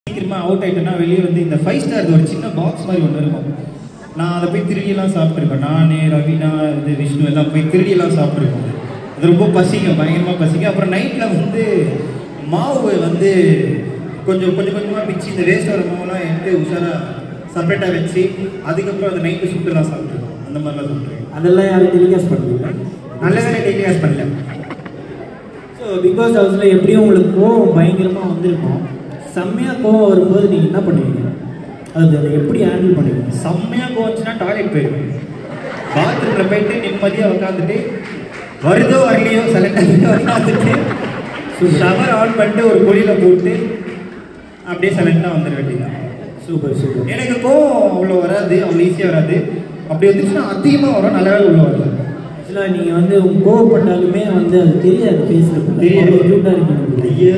சீக்கிரமா அவுட் ஆயிட்டேன்னா வெளியே வந்து இந்த ஃபைவ் ஸ்டார் ஒரு சின்ன பாக்ஸ் மாதிரி ஒன்று இருக்கும் நான் அதை போய் திருடியெல்லாம் சாப்பிட்ருக்கேன் நானே ரவினா இது விஷ்ணு எல்லாம் போய் திருடியெல்லாம் சாப்பிட்ருக்கோம் அது ரொம்ப பசிக்கும் பயங்கரமாக பசிக்கும் அப்புறம் நைட்டில் வந்து மாவு வந்து கொஞ்சம் கொஞ்சம் கொஞ்சமாக பிச்சு இந்த வேஸ்ட் வர மாவுலாம் எடுத்து உஷாராக செப்பரேட்டாக வச்சு அதுக்கப்புறம் அதை நைட்டு சுட்டுலாம் சாப்பிட்ருக்கோம் அந்த மாதிரிலாம் சாப்பிட்ருக்கேன் அதெல்லாம் யாரும் டெலிகாஸ்ட் பண்ணுவீங்க நல்ல வேலை டெய்லி காசு பண்ணல ஸோ பிக் பாஸ் ஹவுஸில் எப்படியும் உங்களுக்கு கோவம் பயங்கரமாக வந்திருக்கும் செம்மையாக கோவம் வரும்போது நீங்கள் என்ன பண்ணுவீங்க அது அதை எப்படி ஹேண்டில் பண்ணுவீங்க செம்மையாக போச்சுன்னா டாய்லெட் போயிடுவேன் பாத்ரூமில் போயிட்டு நிம்மதியாக உட்காந்துட்டு வருதோ வரலையோ சில டைம் உட்காந்துட்டு ஷவர் ஆன் பண்ணிட்டு ஒரு குழியில் போட்டு அப்படியே சைலண்டாக வந்துட வேண்டியதான் சூப்பர் சூப்பர் எனக்கு கோவம் அவ்வளோ வராது அவ்வளோ ஈஸியாக வராது அப்படி வந்துச்சுன்னா அதிகமாக வரும் நல்ல வேலை உள்ள வரல ஆக்சுவலாக நீங்கள் வந்து உங்க கோவப்பட்டாலுமே வந்து அது தெரியாது ஃபேஸில் தெரியாது. க்யூட்டாக இருக்கீங்க ஐயோ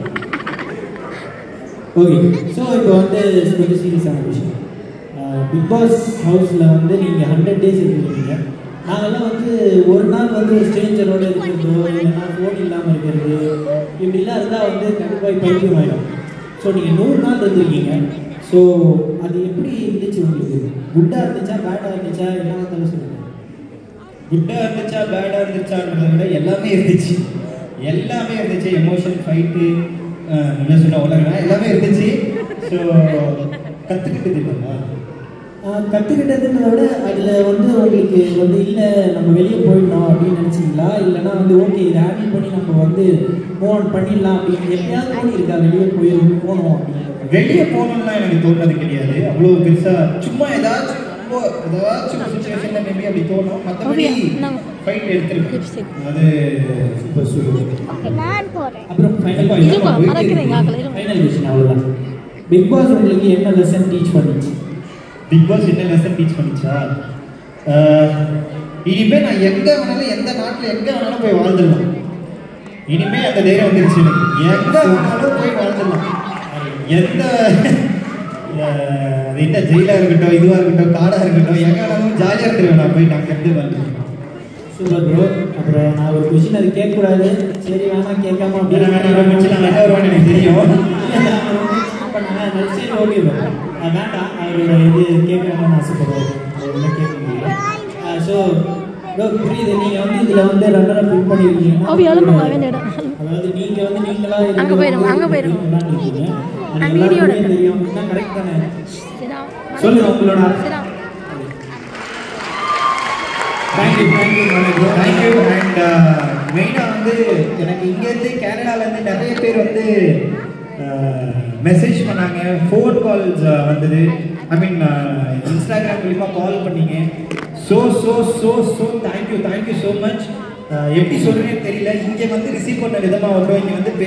ஓகே ஸோ இப்போ வந்து கொஞ்சம் சீரியஸான விஷயம் பிக் பாஸ் ஹவுஸில் வந்து நீங்கள் ஹண்ட்ரட் டேஸ் இருக்கீங்க நாங்கள்லாம் வந்து ஒரு நாள் வந்து ஒரு ஸ்ட்ரேஞ்சரோடு இருக்கிறதோ இல்லைன்னா ஃபோன் இல்லாமல் இருக்கிறது இப்படிலாம் இருந்தால் வந்து கண்டிப்பாக பைத்தியம் ஆகிடும் ஸோ நீங்கள் நூறு நாள் இருந்திருக்கீங்க ஸோ அது எப்படி இருந்துச்சு உங்களுக்கு குட்டாக இருந்துச்சா பேடாக இருந்துச்சா என்ன வந்தாலும் சொல்லுங்கள் குட்டாக இருந்துச்சா பேடாக இருந்துச்சான்றதை விட எல்லாமே இருந்துச்சு எல்லாமே இருந்துச்சு எமோஷன் ஃபைட்டு என்ன சொல்ல உலகம் எல்லாமே இருந்துச்சு ஸோ கற்றுக்கிட்டது இல்லைங்களா கற்றுக்கிட்டதுன்றத விட அதில் வந்து உங்களுக்கு வந்து இல்லை நம்ம வெளியே போயிடணும் அப்படின்னு நினச்சிங்களா இல்லைன்னா வந்து ஓகே இதை ஹேண்டில் பண்ணி நம்ம வந்து மூவ் ஆன் பண்ணிடலாம் அப்படின்னு எப்பயாவது தோணி இருக்கா வெளியே போய் போகணும் அப்படின்னு வெளியே போகணும்லாம் எனக்கு தோணுறது கிடையாது அவ்வளோ பெருசாக சும்மா ஏதாச்சும் ரொம்ப ஏதாச்சும் ஒரு சுச்சுவேஷனில் மேபி அப்படி தோணும் மற்றபடி ஓவியா, இந்தாங்க. ஃபைட் எடுத்துருக்கேன் Lipstick. அது சூப்பர் சூப்பர் நான் போறேன் அப்புறம் ஃபைனல் இருப்பா மறக்கிறீங்க ஆகல இருப்பா ஃபைனல் கொஸ்டின் அவ்வளோதான் பிக் பாஸ் உங்களுக்கு என்ன லெசன் டீச் பண்ணிச்சு பிக் பாஸ் என்ன லெசன் டீச் பண்ணிச்சா ஆஹ், இனிமே நான் எங்க வேணாலும் எந்த நாட்டில் எங்க வேணாலும் போய் வாழ்ந்துடலாம் இனிமே அந்த தைரியம் வந்துருச்சு எனக்கு எங்க வேணாலும் போய் வாழ்ந்துடலாம் எந்த ஆஹ், அது என்ன ஜெயிலாக இருக்கட்டும் இதுவாக இருக்கட்டும் காடாக இருக்கட்டும் எங்க வேணாலும் ஜாலியாக இருந்துருவேன் நான் போய் நான் கண்டு வந்து சூப்பர் ப்ரோ அப்புறம் நான் ஒரு கொஸ்டின் அது கேட்கக்கூடாது சரி வேணாம் கேட்காம வேணாம், வேணாம், வேணாம், வச்சு நான் வெளில வருவேன்னு எனக்கு தெரியும். சரி ஓகே ப்ரோ வேண்டாம் அவரோட இது கேட்கணும்னு ஆசைப்படுவாரு அவர் என்ன கேட்க முடியல ஸோ ப்ரோ புரியுது நீங்கள் வந்து இதில் வந்து ரன்னரை பின் பண்ணியிருக்கீங்க ஓவி, எழுப்புங்க, வேண்டியடா. அதாவது நீங்கள் வந்து நீங்களா இருந்து அங்க போயிரும், அங்க வந்து போயிரும். விளையாண்டுருக்கீங்க. அது நான் எல்லாருக்குமே வீடியோ எடுப்பேன். தெரியும் என்ன கரெக்ட் தானே சிரா சொல்லுங்க உங்களோட சிரா thank you thank you bro thank you and மெயினாக வந்து எனக்கு இங்கேருந்து கேனடாலேருந்து நிறைய பேர் வந்து மெசேஜ் பண்ணாங்க ஃபோன் கால்ஸ் வந்தது ஐ மீன் இன்ஸ்டாகிராம் மூலிமா கால் பண்ணீங்க so so so so thank you thank you so much எப்படி சொல்கிறேன்னு தெரியல இங்கே வந்து ரிசீவ் பண்ண விதமாக வரும் இங்கே வந்து